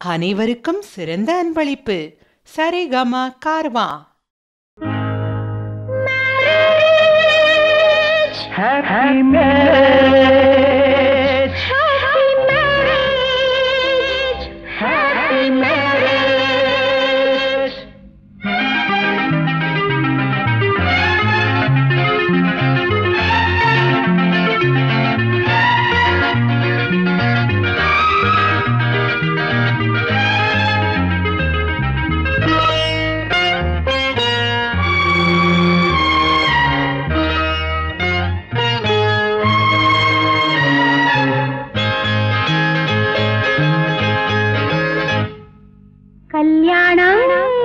அனைவருக்கும் சிறந்த அன்பளிப்பு சரிகம கார்வா Happy marriage. Happy marriage. Happy marriage. கல்யாணம்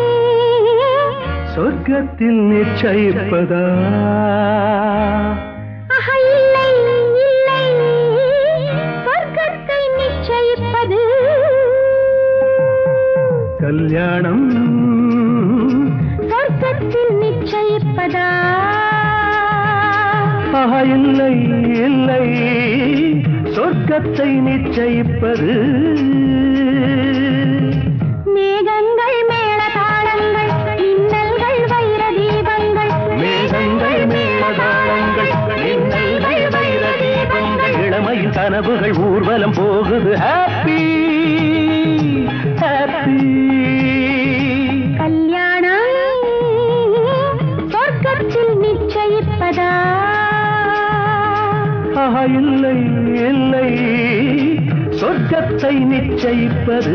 சொர்க்கத்தில் நிச்சயிப்பதா ஆஹா, இல்லை இல்லை சொர்க்கத்தை நிச்சயிப்பது கல்யாணம் சொர்க்கத்தில் நிச்சயிப்பதா ஆஹா, இல்லை இல்லை சொர்க்கத்தை நிச்சயிப்பது மேகங்கள் மேள தாளங்கள் மின்னல்கள் வைர தீபங்கள் மேகங்கள் மேலதாளங்கள் மின்னல்கள் வைர தீபங்கள் இளமையில் கனவுகள் ஊர்வலம் போகுது ஹாப்பி ஹாப்பி கல்யாணம் சொர்க்கத்தில் நிச்சயிப்பதா ஆஹா, இல்லை இல்லை சொர்க்கத்தை நிச்சயிப்பது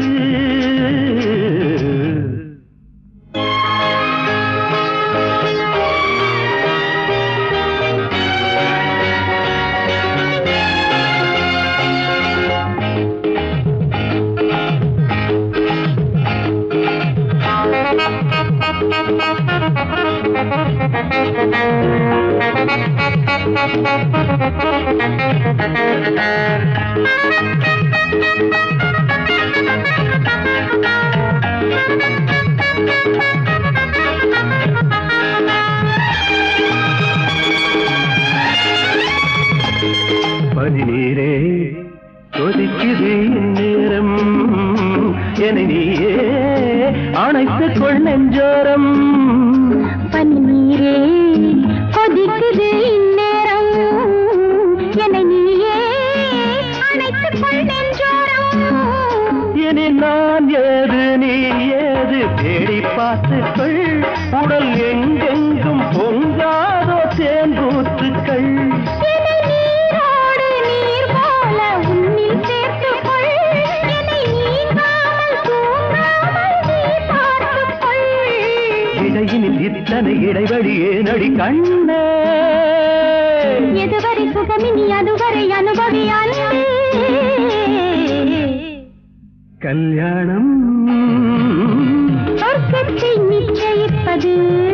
பதினீரே கொதிக்குது நேரம் என நீயே அணைத்துக் கொள் நெஞ்சோரம் பன்னீரே கொதிக்குது இந்நேரம் என்னை நீயே அணைத்துக் கொள் நெஞ்சோரம் இனி நான் ஏது நீ ஏது தேடி பார்த்துக்கள் உடல் எங்கெங்கும் பொங்காதோ தேன்பூத்துக்கள் என்னை நீரோடு நீர் போல உன்னில் சேர்த்துக் கொள் என்னை நீங்காமல் தூங்காமல் நீ பார்த்துக் கொள் இடையினில் இத்தனை இடைவெளி ஏனடி கண்ணே எதுவரை சுகமினி அதுவரை அனுபவி அன்பே. கல்யாணம் சொர்க்கத்தை நிச்சயிப்பது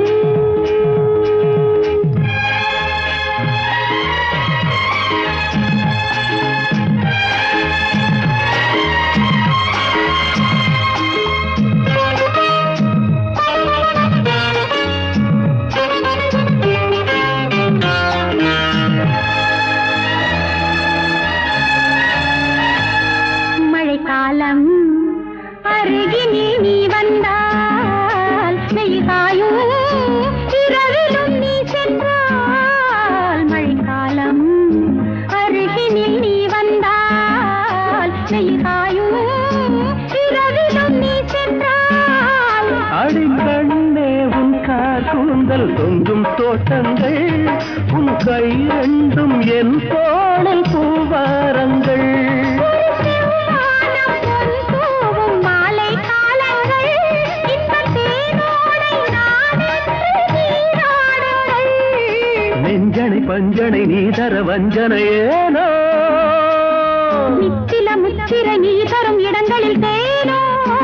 மழைக்காலம் அருகினில் நீ வந்தால் வெயில் காயும் இரவிலும் நீ சென்றால் மழைக்காலம் அருகினில் நீ வந்தால் வெயில் காயும் இரவிலும் நீ சென்றால் அடிக்கண்ணே உன் கார் கூந்தல் தொங்கும் தோட்டங்கள் உன் கை ரெண்டும் என் தோளில் பூவாரங்கள் செவ்வானம் பொன் தூவும் மாலை காலங்கள் இன்பத் தேனோடை நாடென்று நீராடுங்கள் நெஞ்சனை பஞ்சனை நீ தர வஞ்சனை ஏனோ நித்தில முத்திர நீ தரும் இடங்களில் தேனோ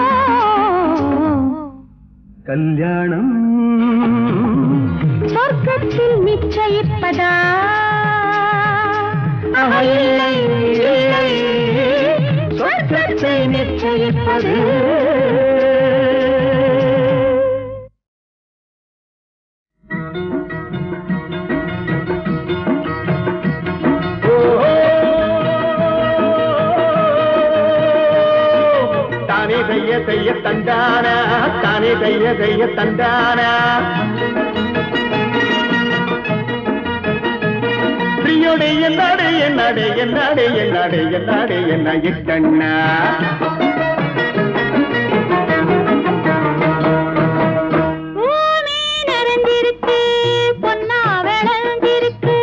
கல்யாணம் சொர்க்கத்தில் நிச்சயிப்பதா ஆஹா, இல்லை, இல்லை, சொர்க்கத்தை நிச்சயிப்பது ஓ தானே தைய தைய தந்தானா தானே தைய தைய தந்தானா பிரியோடே என்னாடே என்னாடே என்னாடே என்னாடே என்னாடே என்ன இட்டண்ணா பூமி நிறைந்திருக்கு பொன்னா விளைஞ்சிருக்கு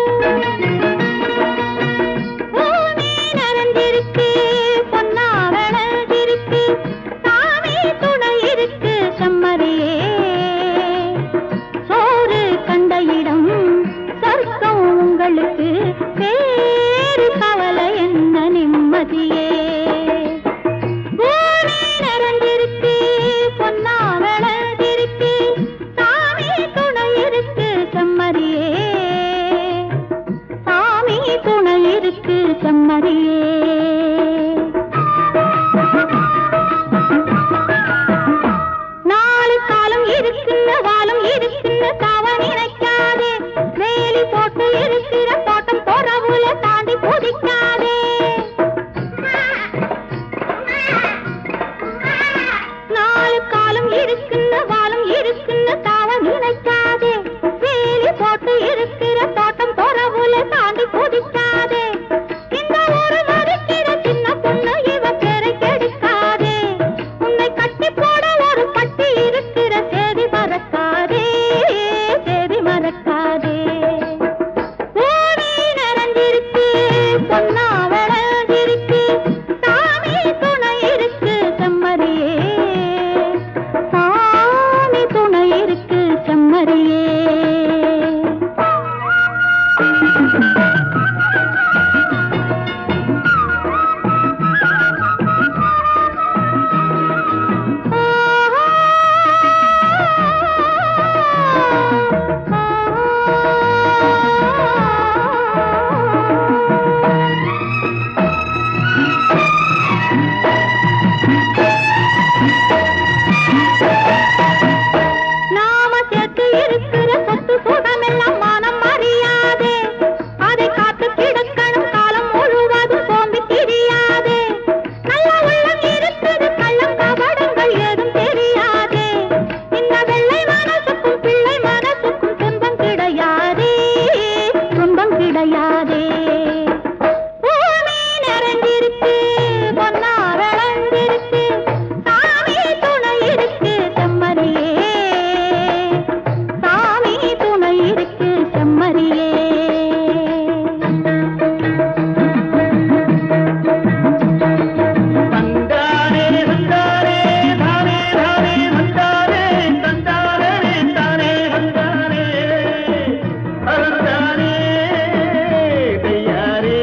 பூமி நிறைந்திருக்கு பொன்னா விளைஞ்சிருக்கு சாமி துணை இருக்கு செம்மறியே சோறு கண்ட இடம் சொர்க்கம் உங்களுக்கு வேறு கவலை என்ன நிம்மதியே பூமி நிறைந்திருக்கு பொன்னா விளைஞ்சிருக்கு சாமி துணை இருக்கு செம்மறியே சாமி துணை இருக்கு செம்மறியே நாலு காலம் இருக்குல்ல வாலும் இருக்குல்ல தாவ நினைக்காதே வேலி போட்டு இருக்கிற தோட்டம் போறவுல தாண்டி குதிக்காதே நாலு காலம் இருக்குல்ல வாலும் இருக்குல்ல தாவ நினைக்காதே வேலி போட்டு இருக்கிற தோட்டம் போறவுல தாண்டி குதிக்காதே இந்த ஒரு மறுக்கிற சின்ன பொண்ணு இவ பேரை கெடுக்காதே உன்னை கட்டி போட ஒரு பட்டி இருக்கிற சேதி மறக்காதே சேதி மறக்காதே பூமி நிறைஞ்சிருக்கு பொன்னா விளைஞ்சிருக்கு சாமி துணை இருக்கு செம்மறியே சாமி துணை இருக்கு செம்மறியே நாம சேர்த்து இருக்கிற சொத்து சுகமெல்லாம் மானம் அறியாதே அதை காத்து கிடக்கணும் காலம் முழுவதும் சோம்பி திரியாதே நல்ல உள்ளம் இருக்குது கள்ளம் கபடங்கள் ஏதும் தெரியாதே இந்த வெள்ளை மனசுக்கும் பிள்ளை மனசுக்கும் துன்பம் கிடையாதே துன்பம் கிடையாதே பூமி நிறைந்திருக்கு பொன்னா விளைஞ்சிருக்கு சாமி துணை இருக்கு செம்மறியே சாமி துணை இருக்கு செம்மறியே தந்தானே தந்தானே தானே தானே தந்தானே தந்தானே தானே தந்தானே அருந்தானே தையாரே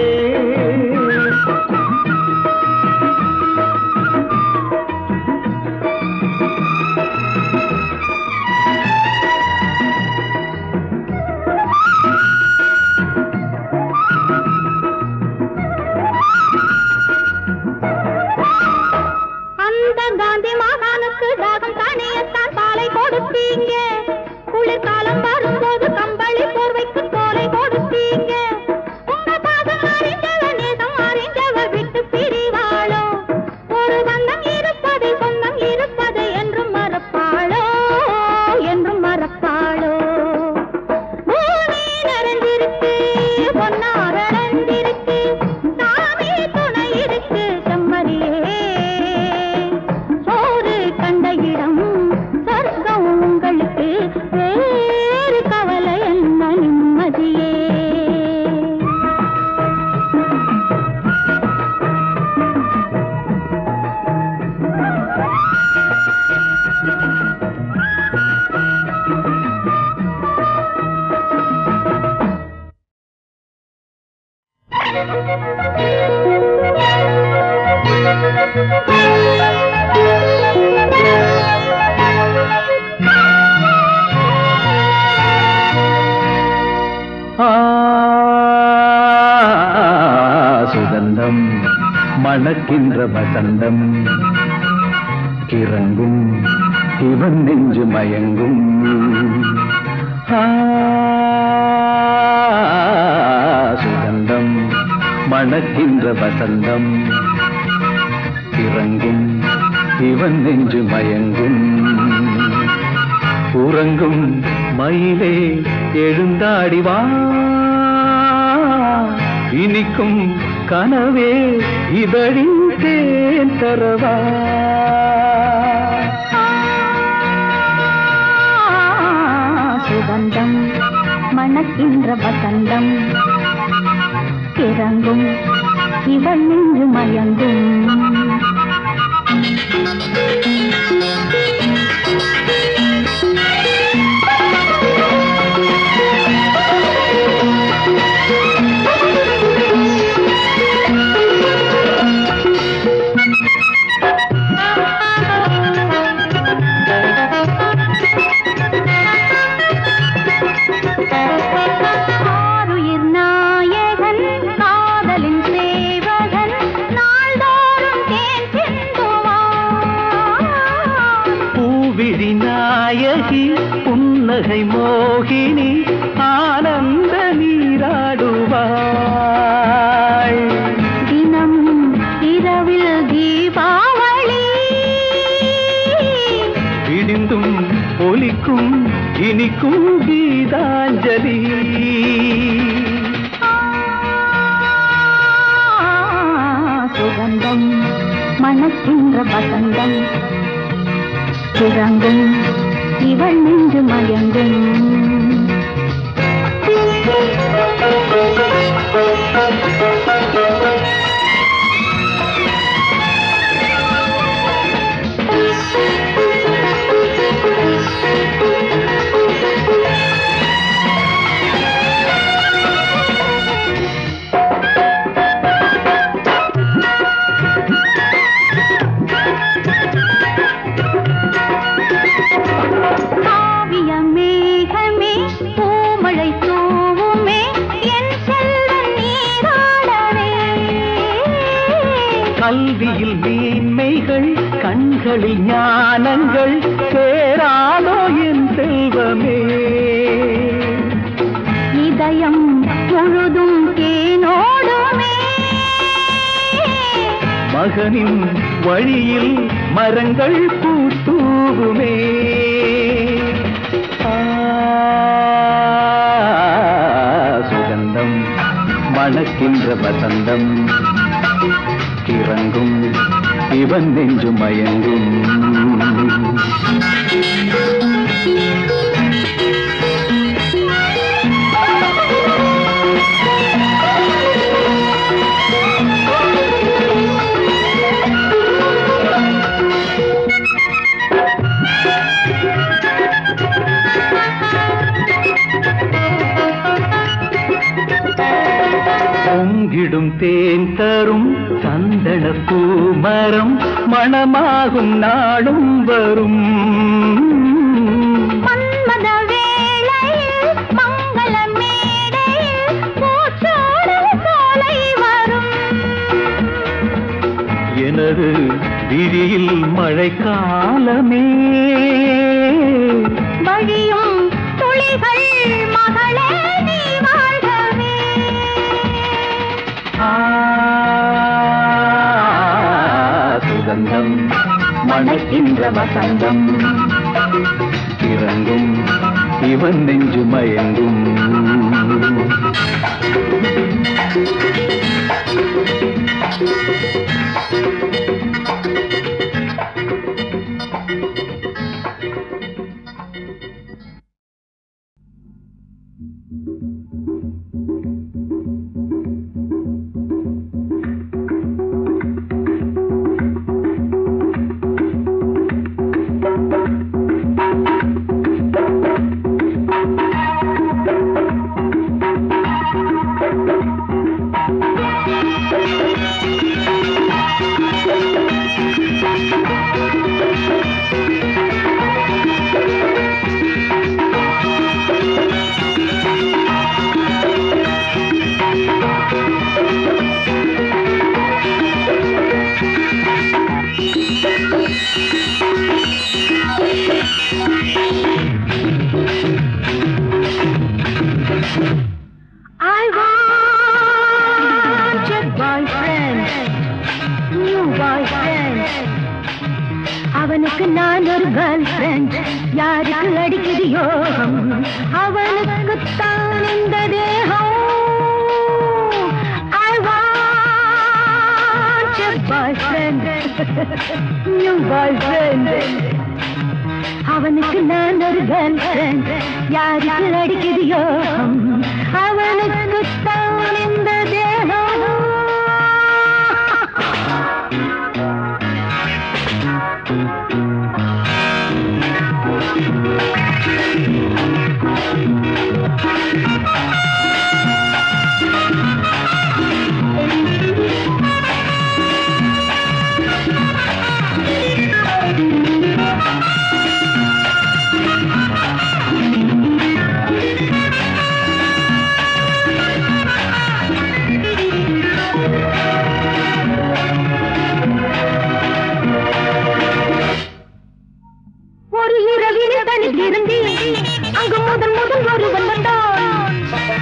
அந்த காந்தி மகானுக்கு தாகம் தனியத்தான் பாலை கொடுத்தீங்க குளிர்காலம் வரும்போது கம்பளி போர்வைக்கு தோலை கொடுத்தீங்க உங்க பாதம் அறிஞ்சவ நேசம் அறிஞ்சவ விட்டு பிரிவாளோ ஒரு பந்தம் இருப்பதை சொந்தம் இருப்பதை என்றும் மறப்பாளோ என்றும் மறப்பாளோ பூமி நிறைந்திருக்கு பொன்னா விளைந்திருக்கு சாமி துணை இருக்கு செம்மறியே சோறு கண்ட இடம் சொர்க்கம் உங்களுக்கு வேறு கவலை என்ன நிம்மதியே ஆ, சுகந்தம் மணக்கின்ற வசந்தம் கிறங்கும் இவன் நெஞ்சு மயங்கும் ஆ, சுகந்தம் மணக்கின்ற வசந்தம் கிறங்கும் இவன் நெஞ்சு மயங்கும் உறங்கும் மயிலே எழுந்தாடி வா இனிக்கும் கனவே இதழின் தேன் தரவா சுகந்தம் மணக்கின்ற வசந்தம் இறங்கும் இவள் நின்று மயங்கும் ஆருயிர் நாயகன் காதலின் சேவகன் நாள்தோறும் தேன் சிந்துவான் பூவிழி நாயகி புன்னகை மோகினி ஆனந்த நீராடுவாள் தினம் இரவில் தீபாவளி விடிந்தும் ஒலிக்கும் இனிக்கும் கீதாஞ்சலி சுகந்தம் மணக்கின்ற வசந்தம் இறங்கும் இவள் நின்று மயங்கும் காவிய மேகமே பூமழை தூவுமே என் செல்வன் நீராடவே கல்வியில் மேன்மைகள் கண்களில் ஞானங்கள் சேராதோ என் செல்வமே இதயம் முழுதும் தேனோடுமே மகனின் வழியில் மரங்கள் பூத்தூவுமே ஆ, சுகந்தம் மணக்கின்ற வசந்தம் இறங்கும் இவன் நெஞ்சு மயங்கும் பொங்கிடும் தேன் தரும் சந்தன பூமரம் மணமாகும் நாளும் வரும் மன்மத வேளையில் மங்கள மேடையில் பூச்சோடும் சோலை வரும் எனது விழியில் மழைக்காலமே வழியும் துளிகள் மகளே நீ வாழ்கவே ஆ, சுகந்தம் மணக்கின்ற வசந்தம் இறங்கும் இவன் நெஞ்சு மயங்கும் ஆ அவனுக்கு நான் ஒரு கேர்ள் ஃப்ரெண்ட் யாருக்கு அடிக்குது யோகம் அவனுக்கு தான் இந்த தேகம் I want a boyfriend new boyfriend அவனுக்கு நான் ஒரு கேர்ள் ஃப்ரெண்ட் யாருக்கு அடிக்குது யோகம் அவனுக்கு தான் இந்த தேகம் ஒரு இரவிலே தனித்திருந்தி அங்கு முதல் முதல் ஒருவன் வந்தான்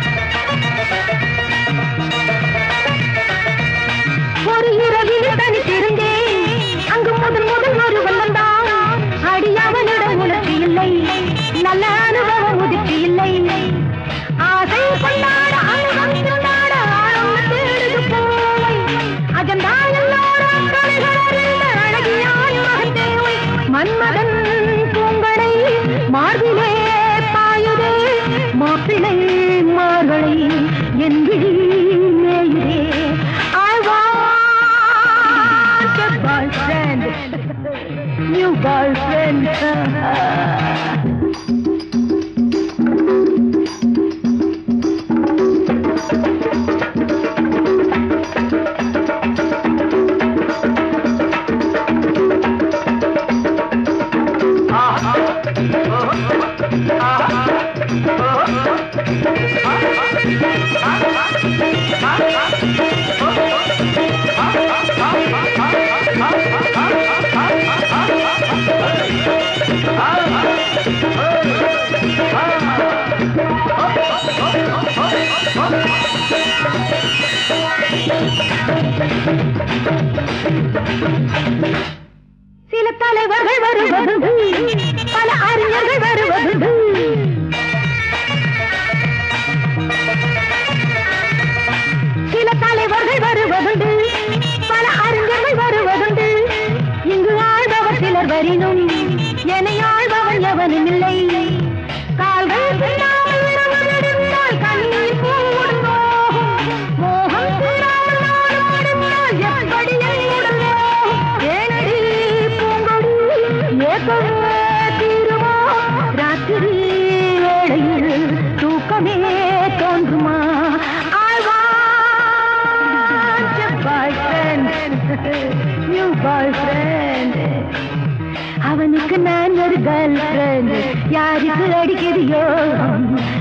ஒரு இரவிலே தனித்திருந்தேன் அங்கு முதல் முதல் ஒருவன் வந்தான் அடி அவனிடம் உணர்ச்சி இல்லை நல்ல அனுபவம் உதிர்ச்சி இல்லை ஆசை கொண்டாட அனுபவம் கொண்டாட ஆழம் தேடுது போவை அஜந்தா எல்லோரும் தலைகளறிந்த அழகியாய் மகன் தேவை மன்மதன் பூங்கடை மார்பிலே பாயுதே மாப்பிளை மார்களை என் விழி மேயுதே I want a boyfriend new boyfriend சில தலைவர்கள் வருவதுண்டு பல அறிஞர்கள் வருவதுண்டு சில தலைவர்கள் வருவதுண்டு பல அறிஞர்கள் வருவதுண்டு இங்கு ஆழ்பவர் சிலர் வரினும் என்னை ஆழ்பவன் எவனும் இல்லை கால்கள் பின்னாமல் விரவடிந்தால் கண்ணீர் பூவுடன் நோகும். மோகம் தீராமல் நானும் அடைந்தால் எப்படி என் உடல் நோகும்? ஏனடி பூங்கொடி ஏக்கமே தீருமா? ராத்திரி வேளையில் தூக்கமே தோன்றுமா I want a boyfriend, new boyfriend. அவனுக்கு நான் ஒரு கேர்ள் ஃப்ரெண்ட் யாருக்கு அடிக்கிறியோ